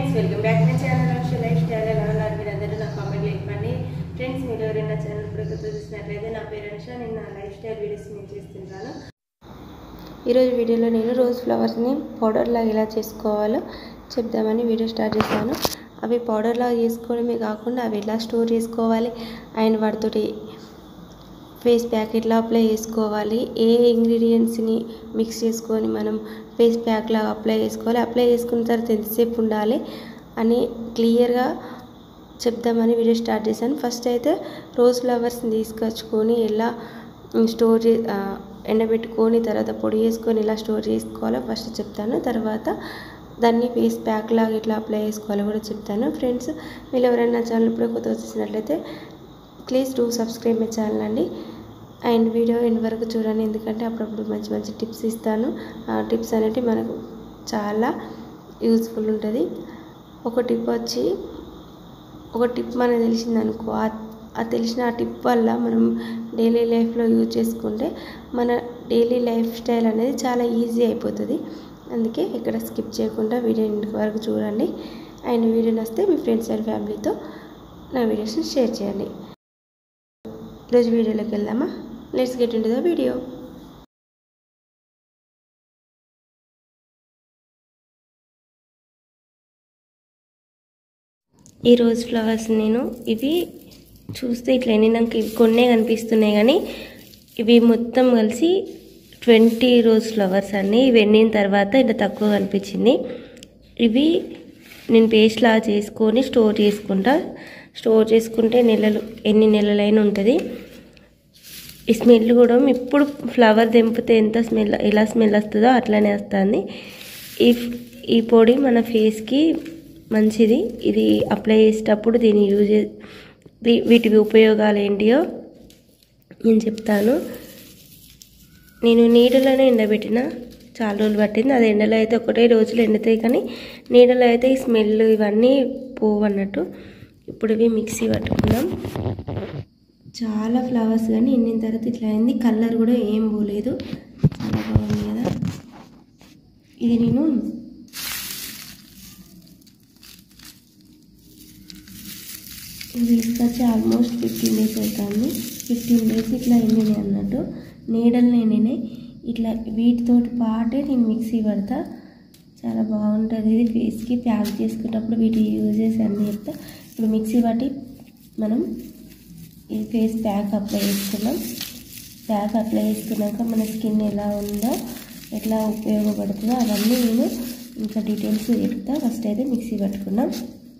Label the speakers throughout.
Speaker 1: friends welcome back my channel రాష్ట్ర lifestyle ఎలా ఉన్నారు మీరందరూ నా కామెంట్లో ఇవ్వండి ఫ్రెండ్స్ మీరు ఎవరైనా ఛానల్ ఇప్పుడు కొత్త చూసినట్లయితే నా పేరు అనుష నేను నా లైఫ్ స్టైల్ వీడియోస్ నేను చేస్తుంటాను ఈరోజు వీడియోలో నేను రోజ్ ఫ్లవర్స్ని పౌడర్లా ఎలా చేసుకోవాలో చెప్దామని వీడియో స్టార్ట్ చేశాను అవి పౌడర్లా చేసుకోవడమే కాకుండా అవి ఎలా స్టోర్ చేసుకోవాలి అండ్ వాటితోటి ఫేస్ ప్యాక్ ఎట్లా అప్లై చేసుకోవాలి ఏ ఇంగ్రీడియంట్స్ని మిక్స్ చేసుకొని మనం ఫేస్ ప్యాక్ లాగా అప్లై చేసుకోవాలి అప్లై చేసుకున్న తర్వాత ఎంతసేపు ఉండాలి అని క్లియర్గా చెప్దామని వీడియో స్టార్ట్ చేశాను ఫస్ట్ అయితే రోజ్ ఫ్లవర్స్ని తీసుకొచ్చుకొని ఎలా స్టోర్ చే ఆ, ఎండబెట్టుకొని తర్వాత పొడి చేసుకొని ఎలా స్టోర్ చేసుకోవాలో ఫస్ట్ చెప్తాను తర్వాత దాన్ని ఫేస్ ప్యాక్ లాగా ఎట్లా అప్లై చేసుకోవాలో కూడా చెప్తాను ఫ్రెండ్స్ మీరు ఎవరైనా ఛానల్ ఇప్పుడే కొత్తగా చూసినట్లయితే please do subscribe my channel అండి అండ్ వీడియో ఎండ్ వరకు చూడండి ఎందుకంటే అప్పుడప్పుడు మంచి మంచి టిప్స్ ఇస్తాను ఆ టిప్స్ అనేవి మనకు చాలా యూస్ఫుల్ ఉంటుంది ఒక టిప్ వచ్చి ఒక టిప్ మనకు తెలిసింది అనుకో ఆ తెలిసిన ఆ టిప్ వల్ల మనం డైలీ లైఫ్లో యూజ్ చేసుకుంటే మన డైలీ లైఫ్ స్టైల్ అనేది చాలా ఈజీ అయిపోతుంది అందుకే ఇక్కడ స్కిప్ చేయకుండా వీడియో ఎండ్ వరకు చూడండి అండ్ వీడియో నచ్చితే మీ ఫ్రెండ్స్ అండ్ ఫ్యామిలీతో నా వీడియోస్ని షేర్ చేయండి ఈరోజు వీడియోలోకి వెళ్దామా let's get in the video ఈ రోజ్ ఫ్లవర్స్ నేను ఇవి చూస్తే ఇట్లా ఎండినాక ఇవి కొన్నే కనిపిస్తున్నాయి కానీ ఇవి మొత్తం కలిసి ట్వంటీ రోజ్ ఫ్లవర్స్ అన్నీ ఇవి ఎండిన తర్వాత ఇంత తక్కువ కనిపించింది ఇవి నేను పేస్ట్ లాగా చేసుకొని స్టోర్ చేసుకుంటా స్టోర్ చేసుకుంటే నెలలు ఎన్ని నెలలైనా ఉంటుంది ఈ స్మెల్ కూడా ఇప్పుడు ఫ్లవర్ తెంపితే ఎంత స్మెల్ ఎలా స్మెల్ వస్తుందో అట్లానే వస్తుంది ఈ ఈ పొడి మన ఫేస్కి మంచిది ఇది అప్లై చేసేటప్పుడు దీన్ని యూజ్ చే- వీటి ఉపయోగాలు ఏంటియో నేను చెప్తాను నేను నీడలోనే ఎండబెట్టిన చాలా రోజులు పట్టింది అది ఎండలో అయితే ఒకటే రోజులు ఎండుతాయి కానీ నీడలో అయితే ఈ స్మెల్ ఇవన్నీ పోవు అన్నట్టు ఇప్పుడు ఇవి మిక్సీ పట్టుకుందాం చాలా ఫ్లవర్స్ కానీ ఎండిన తర్వాత ఇట్లా అయింది కలర్ కూడా ఏం పోలేదు చాలా బాగుంది కదా ఇది నేను ఇది తీసుకొచ్చి ఆల్మోస్ట్ ఫిఫ్టీన్ డేస్ అవుతుంది ఫిఫ్టీన్ డేస్ ఇట్లా ఎండినాయి అన్నట్టు నీడలు ఎండినాయి ఇట్లా వీటితోటి పాటే నేను మిక్సీ పడతా చాలా బాగుంటుంది ఇది ఫేస్కి ప్యాక్ చేసుకునేటప్పుడు వీటి యూజెస్ అన్నీ చెప్తా ఇప్పుడు మిక్సీ పట్టి మనం ఈ ఫేస్ ప్యాక్ అప్లై చేసుకున్నాం ప్యాక్ అప్లై చేసుకున్నాక మన స్కిన్ ఎలా ఉందో ఎట్లా ఉపయోగపడుతుందో అవన్నీ నేను ఇంకా డీటెయిల్స్ చెప్తా ఫస్ట్ అయితే మిక్సీ పట్టుకున్నాం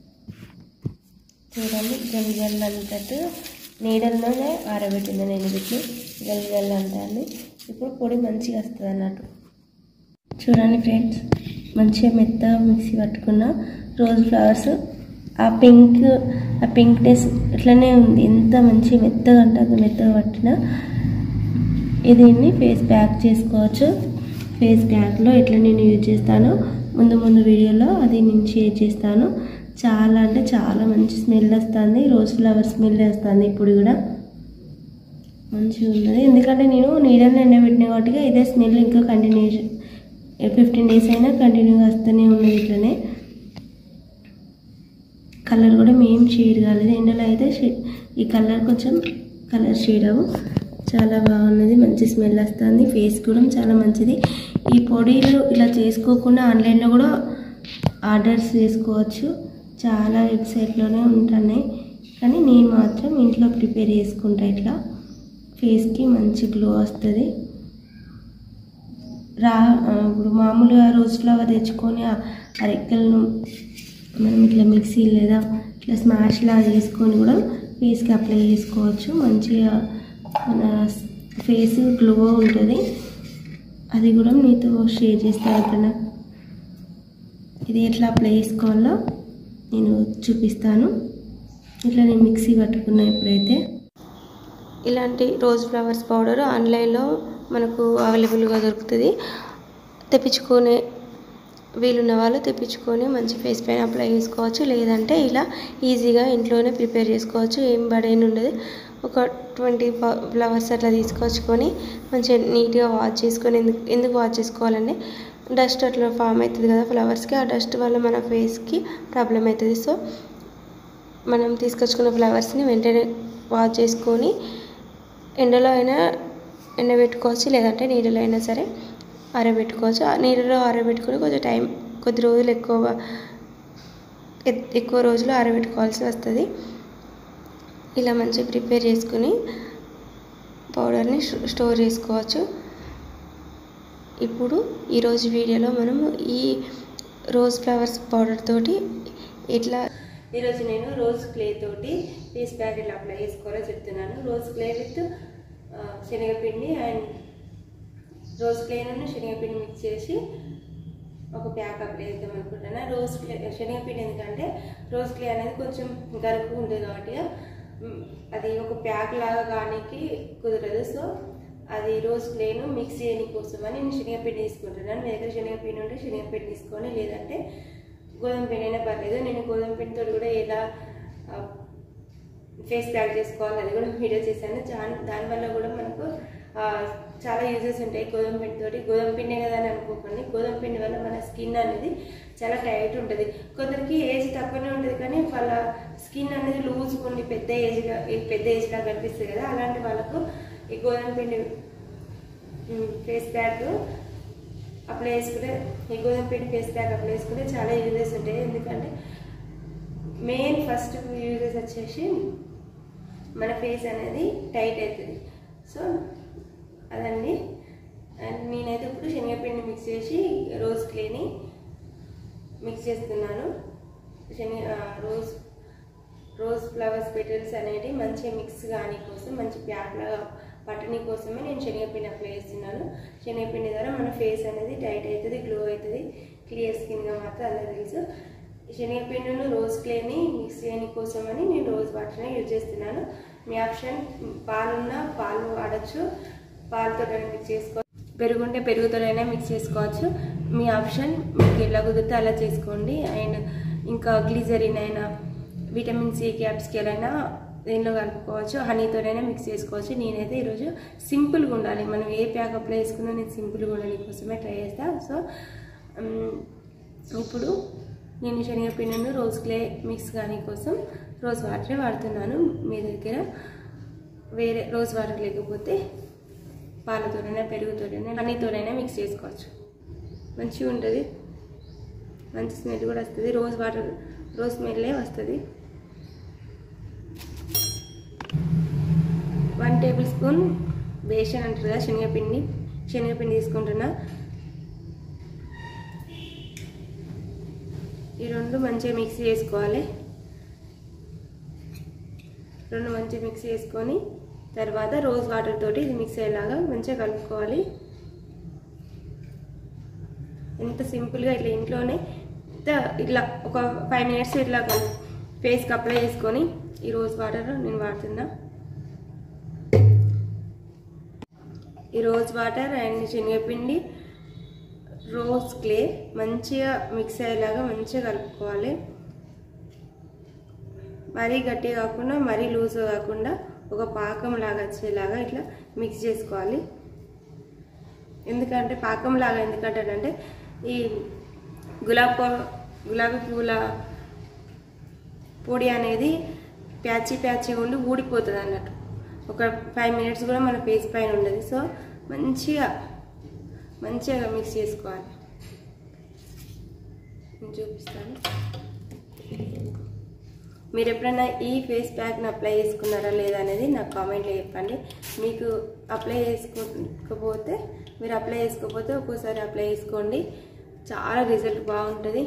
Speaker 1: చూడండి గల్ గల్ అంటట్టు నీడల్లోనే ఆరబెట్టింది నేను వీటిని గల్ గల్ అంటాను ఇప్పుడు పొడి మంచిగా వస్తుంది అన్నట్టు చూడండి ఫ్రెండ్స్ మంచిగా మెత్తగా మిక్సీ పట్టుకున్న రోజ్ ఫ్లవర్స్ ఆ పింక్ ఆ పింక్నెస్ ఇట్లనే ఉంది ఎంత మంచి మెత్తగా అంటే అంత మెత్తగా పట్టిన దీన్ని ఫేస్ ప్యాక్ చేసుకోవచ్చు ఫేస్ ప్యాక్లో ఎట్లా నేను యూజ్ చేస్తానో ముందు ముందు వీడియోలో అది నేను షేర్ చేస్తాను చాలా అంటే చాలా మంచి స్మెల్ వస్తుంది రోజ్ ఫ్లవర్ స్మెల్ వస్తుంది ఇప్పుడు కూడా మంచిగా ఉన్నది ఎందుకంటే నేను నీడల్లో ఎండబెట్టిన కాబట్టి ఇదే స్మెల్ ఇంకా కంటిన్యూషన్ ఫిఫ్టీన్ డేస్ అయినా కంటిన్యూగా వస్తూనే ఉన్నది ఇట్లనే కలర్ కూడా మేం షేడ్ కాలేదు ఎండలో అయితే షే- ఈ కలర్ కొంచెం కలర్ షేడ్ అవ్వు చాలా బాగున్నది మంచి స్మెల్ వస్తుంది ఫేస్ కూడా చాలా మంచిది ఈ పొడిలు ఇలా చేసుకోకుండా ఆన్లైన్లో కూడా ఆర్డర్స్ చేసుకోవచ్చు చాలా వెబ్సైట్లోనే ఉంటున్నాయి కానీ నేను మాత్రం ఇంట్లో ప్రిపేర్ చేసుకుంటా ఇట్లా ఫేస్కి మంచి గ్లో వస్తుంది రా ఆ, ఇప్పుడు మామూలుగా రోజ్ ఫ్లవర్ తెచ్చుకొని ఆ ఆ రెక్కలను మనం ఇట్లా మిక్సీ లేదా ఇట్లా స్మాష్ లాగా చేసుకొని కూడా ఫేస్కి అప్లై చేసుకోవచ్చు మంచిగా మన ఫేస్ గ్లో ఉంటుంది అది కూడా మీతో షేర్ చేస్తాను ఎప్పుడైనా ఇది ఎట్లా అప్లై చేసుకోవాలో నేను చూపిస్తాను ఇట్లా నేను మిక్సీ పట్టుకున్నా ఎప్పుడైతే ఇలాంటి రోజ్ ఫ్లవర్స్ పౌడర్ ఆన్లైన్లో మనకు అవైలబుల్గా దొరుకుతుంది తెప్పించుకునే వీలున్న వాళ్ళు తెప్పించుకొని మంచి ఫేస్ పైన అప్లై చేసుకోవచ్చు లేదంటే ఇలా ఈజీగా ఇంట్లోనే ప్రిపేర్ చేసుకోవచ్చు ఏం బడేని ఉండదు ఒక ట్వంటీ ఫ్లవర్స్ అట్లా తీసుకొచ్చుకొని మంచిగా నీట్గా వాష్ చేసుకొని ఎందుకు ఎందుకు వాష్ చేసుకోవాలంటే డస్ట్ అట్లా ఫామ్ అవుతుంది కదా ఫ్లవర్స్కి ఆ డస్ట్ వల్ల మన ఫేస్కి ప్రాబ్లం అవుతుంది సో మనం తీసుకొచ్చుకున్న ఫ్లవర్స్ని వెంటనే వాష్ చేసుకొని ఎండలో అయినా ఎండబెట్టుకోవచ్చు లేదంటే నీడలో అయినా సరే ఆరబెట్టుకోవచ్చు ఆ నీళ్ళలో ఆరబెట్టుకొని కొంచెం టైం కొద్ది రోజులు ఎక్కువ ఎ- ఎక్కువ రోజులు ఆరబెట్టుకోవాల్సి వస్తుంది ఇలా మంచిగా ప్రిపేర్ చేసుకుని పౌడర్ని స్టో- స్టోర్ చేసుకోవచ్చు ఇప్పుడు ఈరోజు వీడియోలో మనము ఈ రోజ్ ఫ్లవర్స్ పౌడర్ తోటి ఎట్లా ఈరోజు నేను రోజ్ క్లే తోటి ఫేస్ ప్యాక్ ఎట్లా అప్లై చేసుకోవాలో చెప్తున్నాను రోజ్ క్లే విత్ ఆ, శనగపిండి అండ్ రోజ్ క్లేను శనగపిండి మిక్స్ చేసి ఒక ప్యాక్ అప్లై చేద్దాం అనుకుంటున్నా రోజ్ క్లే శనగపిండి ఎందుకంటే రోజ్ క్లే అనేది కొంచెం గరుకు ఉంటుంది కాబట్టి మ్, అది ఒక ప్యాక్ లాగా కానీకి కుదరదు సో అది రోజ్ క్లేను మిక్స్ చేయని కోసం అని నేను శనగపిండి తీసుకుంటున్నాను మీ దగ్గర శనగపిండి ఉంటే శనగపిండి తీసుకొని లేదంటే గోధుమ పిండి అయినా పర్లేదు నేను గోధుమ పిండితో కూడా ఎలా ఆ, ఫేస్ ప్యాక్ చేసుకోవాలి అది కూడా వీడియో చేశాను దాని దానివల్ల కూడా మనకు ఆ, చాలా యూజెస్ ఉంటాయి గోధుమ పిండితోటి గోధుమ పిండే కదా అని అనుకోకండి గోధుమ పిండి వల్ల మన స్కిన్ అనేది చాలా టైట్ ఉంటుంది కొందరికి ఏజ్ తక్కువనే ఉంటుంది కానీ వాళ్ళ స్కిన్ అనేది లూజ్ ఉండి పెద్ద ఏజ్గా పెద్ద ఏజ్లా కనిపిస్తుంది కదా అలాంటి వాళ్ళకు ఈ గోధుమ పిండి ఫేస్ ప్యాక్ అప్లై చేసుకుంటే ఈ గోధుమ పిండి ఫేస్ ప్యాక్ అప్లై చేసుకుంటే చాలా యూజెస్ ఉంటాయి ఎందుకంటే మెయిన్ ఫస్ట్ యూజెస్ వచ్చేసి మన ఫేస్ అనేది టైట్ అవుతుంది సో అదండి అండ్ నేనైతే ఇప్పుడు శనగపిండి మిక్స్ చేసి రోజ్ క్లేని మిక్స్ చేస్తున్నాను శనగ ఆ, రోజ్ రోజ్ ఫ్లవర్స్ పెటల్స్ అనేవి మంచిగా మిక్స్ కాని కోసం మంచి ప్యాక్ లాగా పట్టని కోసమే నేను శనగపిండి అప్లై చేస్తున్నాను శనగపిండి ద్వారా మన ఫేస్ అనేది టైట్ అవుతుంది గ్లో అవుతుంది క్లియర్ స్కిన్గా మాత్రం అందరూ తెలుసు శనగపిండిను రోజ్ క్లేని మిక్స్ చేయని కోసమని నేను రోజ్ వాటర్ని యూజ్ చేస్తున్నాను మీ ఆప్షన్ పాలున్నా పాలు వాడచ్చు పాలతో మిక్స్ చేసుకో పెరుగుంటే పెరుగుతోనైనా మిక్స్ చేసుకోవచ్చు మీ ఆప్షన్ మీకు ఎలా కుదిరితే అలా చేసుకోండి అండ్ ఇంకా గ్లిజరిన్ అయినా విటమిన్ సి క్యాప్స్కెల్ అయినా దీనిలో కలుపుకోవచ్చు హనీతోనైనా మిక్స్ చేసుకోవచ్చు నేనైతే ఈరోజు సింపుల్గా ఉండాలి మనం ఏ ప్యాక్ అప్లై చేసుకున్నా నేను సింపుల్గా ఉండాలి కోసమే ట్రై చేస్తాను సో మ్, ఇప్పుడు నేను శనగపిండిను రోజ్ క్లే మిక్స్ కానీ కోసం రోజ్ వాటరే వాడుతున్నాను మీ దగ్గర వేరే రోజ్ వాటర్ లేకపోతే పాలతోనైనా పెరుగుతోనైనా హనీతోనైనా మిక్స్ చేసుకోవచ్చు మంచిగా ఉంటుంది మంచి స్మెల్ కూడా వస్తుంది రోజ్ వాటర్ రోజ్ స్మెల్లే వస్తుంది వన్ టేబుల్ స్పూన్ బేసన్ అంటారు కదా శనగపిండి శనగపిండి తీసుకుంటున్నా ఈ రెండు మంచిగా మిక్స్ చేసుకోవాలి రెండు మంచిగా మిక్స్ చేసుకొని తర్వాత రోజ్ వాటర్ తోటి ఇది మిక్స్ అయ్యేలాగా మంచిగా కలుపుకోవాలి ఎంత సింపుల్గా ఇట్లా ఇంట్లోనే ఇంత ఇట్లా ఒక ఫైవ్ మినిట్స్ ఇట్లా ఫేస్కి అప్లై చేసుకొని ఈ రోజ్ వాటర్ నేను వాడుతున్నా ఈ రోజ్ వాటర్ అండ్ శనగపిండి రోజ్ క్లే మంచిగా మిక్స్ అయ్యేలాగా మంచిగా కలుపుకోవాలి మరీ గట్టి కాకుండా మరీ లూజ్ కాకుండా ఒక పాకం లాగా వచ్చేలాగా ఇట్లా మిక్స్ చేసుకోవాలి ఎందుకంటే పాకం లాగా ఎందుకంటే ఈ గులాబ్ పూ- గులాబీ పువ్వుల పొడి అనేది ప్యాచి ప్యాచి ఉండి ఊడిపోతుంది అన్నట్టు ఒక ఫైవ్ మినిట్స్ కూడా మన ఫేస్ పైన ఉండదు సో మంచిగా మంచిగా మిక్స్ చేసుకోవాలి నేను చూపిస్తాను మీరు ఎప్పుడైనా ఈ ఫేస్ ప్యాక్ని అప్లై చేసుకున్నారా లేదా అనేది నాకు కామెంట్లో చెప్పండి మీకు అప్లై చేసుకోకపోతే మీరు అప్లై చేసుకోకపోతే ఒక్కోసారి అప్లై చేసుకోండి చాలా రిజల్ట్ బాగుంటుంది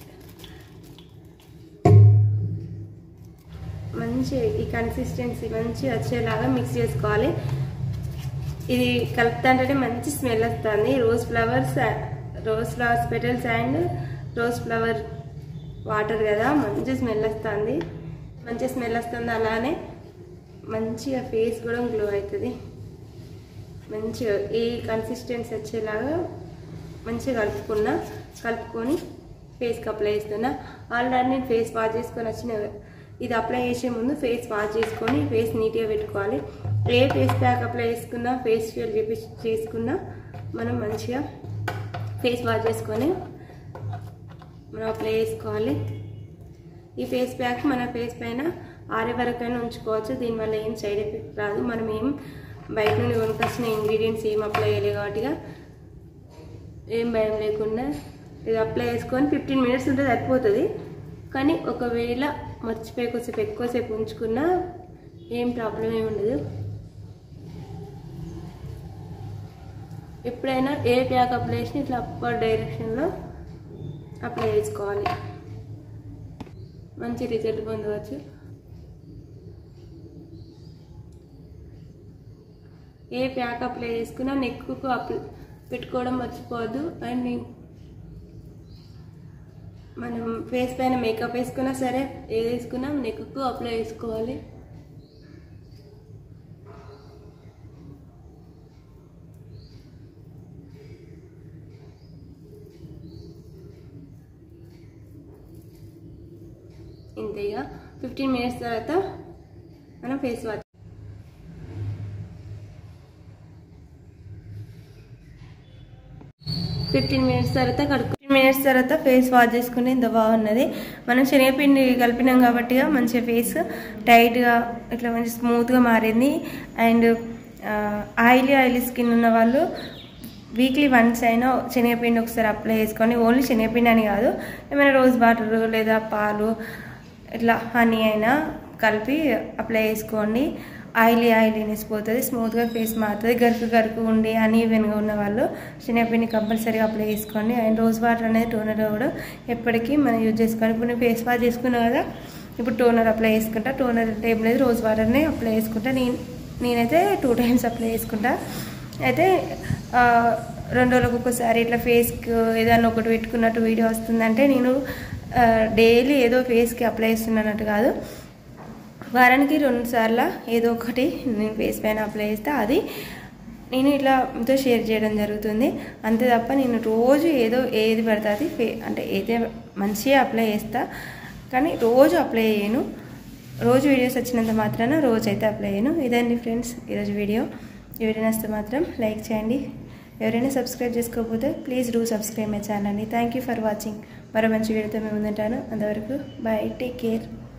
Speaker 1: మంచి ఈ కన్సిస్టెన్సీ మంచి వచ్చేలాగా మిక్స్ చేసుకోవాలి ఇది కలుపుతుంటే మంచి స్మెల్ వస్తుంది rose flowers rose flowers petals and rose flower water కదా మంచి స్మెల్ వస్తుంది మంచి స్మెల్ వస్తుంది అలానే మంచిగా ఫేస్ కూడా గ్లో అవుతుంది మంచిగా ఈ కన్సిస్టెన్సీ వచ్చేలాగా మంచిగా కలుపుకున్న కలుపుకొని ఫేస్కి అప్లై చేస్తున్నా ఆల్రెడీ నేను ఫేస్ వాష్ చేసుకొని వచ్చిన ఇది అప్లై చేసే ముందు ఫేస్ వాష్ చేసుకొని ఫేస్ నీట్గా పెట్టుకోవాలి ఏ ఫేస్ ప్యాక్ అప్లై చేసుకున్నా ఫేస్ ఫేల్ చేపి చేసుకున్నా మనం మంచిగా ఫేస్ వాష్ చేసుకొని మనం అప్లై చేసుకోవాలి ఈ ఫేస్ ప్యాక్ మన ఫేస్ పైన ఆరే వరకైనా ఉంచుకోవచ్చు దీనివల్ల ఏం సైడ్ ఎఫెక్ట్ రాదు మనం ఏం బయట నుండి కొనుకొచ్చిన ఇంగ్రీడియంట్స్ ఏం అప్లై చేయలేదు కాబట్టిగా ఏం భయం లేకుండా ఇది అప్లై చేసుకొని ఫిఫ్టీన్ మినిట్స్ ఉంటే సరిపోతుంది కానీ ఒకవేళ మర్చిపోయి కొద్దిసేపు ఎక్కువసేపు ఉంచుకున్నా ఏం ప్రాబ్లం ఏమి ఉండదు ఎప్పుడైనా ఏ ప్యాక్ అప్లై చేసినా ఇట్లా అప్పర్ డైరెక్షన్లో అప్లై చేసుకోవాలి మంచి రిజల్ట్ పొందవచ్చు ఏ ప్యాక్ అప్లై చేసుకున్నా నెక్కు అప్లై పెట్టుకోవడం మర్చిపోవద్దు అండ్ మనం ఫేస్ పైన మేకప్ వేసుకున్నా సరే ఏది వేసుకున్నా నెక్కు అప్లై చేసుకోవాలి ఇంతే ఇక ఫిఫ్టీన్ మినిట్స్ తర్వాత మనం ఫేస్ వాష్ ఫిఫ్టీన్ మినిట్స్ తర్వాత కడుపు ఫిఫ్టీన్ మినిట్స్ తర్వాత ఫేస్ వాష్ చేసుకుంటే ఇంత బాగున్నది మనం శనగపిండి కలిపినాం కాబట్టి మంచిగా ఫేస్ టైట్గా ఇట్లా మంచి స్మూత్గా మారింది అండ్ ఆయిలీ ఆయిలీ స్కిన్ ఉన్న వాళ్ళు వీక్లీ వన్స్ అయినా శనగపిండి ఒకసారి అప్లై చేసుకొని ఓన్లీ శనగపిండి అని కాదు ఏమైనా రోజ్ వాటర్ లేదా పాలు ఇట్లా హనీ అయినా కలిపి అప్లై చేసుకోండి ఆయిలీ ఆయిలీనెస్ పోతుంది స్మూత్గా ఫేస్ మారుతుంది గరుకు గరుకు ఉండి అన్ఈవెన్గా ఉన్న వాళ్ళు శనగపిండి కంపల్సరీగా అప్లై చేసుకోండి అండ్ రోజ్ వాటర్ అనేది టోనర్ కూడా ఎప్పటికీ మనం యూజ్ చేసుకోండి ఇప్పుడు నేను ఫేస్ వాష్ చేసుకున్నాను కదా ఇప్పుడు టోనర్ అప్లై చేసుకుంటా టోనర్ టేబుల్ లేదు రోజ్ వాటర్ని అప్లై చేసుకుంటా నేను నేనైతే టూ టైమ్స్ అప్లై చేసుకుంటా అయితే రెండు రోజులకు ఒకసారి ఇట్లా ఫేస్కి ఏదైనా ఒకటి పెట్టుకున్నట్టు వీడియో వస్తుందంటే నేను డైలీ ఏదో ఫేస్కి అప్లై చేస్తున్నట్టు కాదు వారానికి రెండు సార్లు ఏదో ఒకటి నేను ఫేస్ పైన అప్లై చేస్తే అది నేను ఇట్లా మీతో షేర్ చేయడం జరుగుతుంది అంతే తప్ప నేను రోజు ఏదో ఏది పడుతుంది ఫే అంటే ఏదే మంచిగా అప్లై చేస్తా కానీ రోజు అప్లై చేయను రోజు వీడియోస్ వచ్చినంత మాత్రాన రోజు అయితే అప్లై చేయను ఇదండి ఫ్రెండ్స్ ఈరోజు వీడియో ఈ వీడియో నచ్చితే మాత్రం లైక్ చేయండి ఎవరైనా సబ్స్క్రైబ్ చేసుకోకపోతే please do subscribe my channel అండి థ్యాంక్ యూ ఫర్ వాచింగ్ మరో మంచి వీడియోతో మేము ముందుంటాను అంతవరకు బాయ్ టేక్ కేర్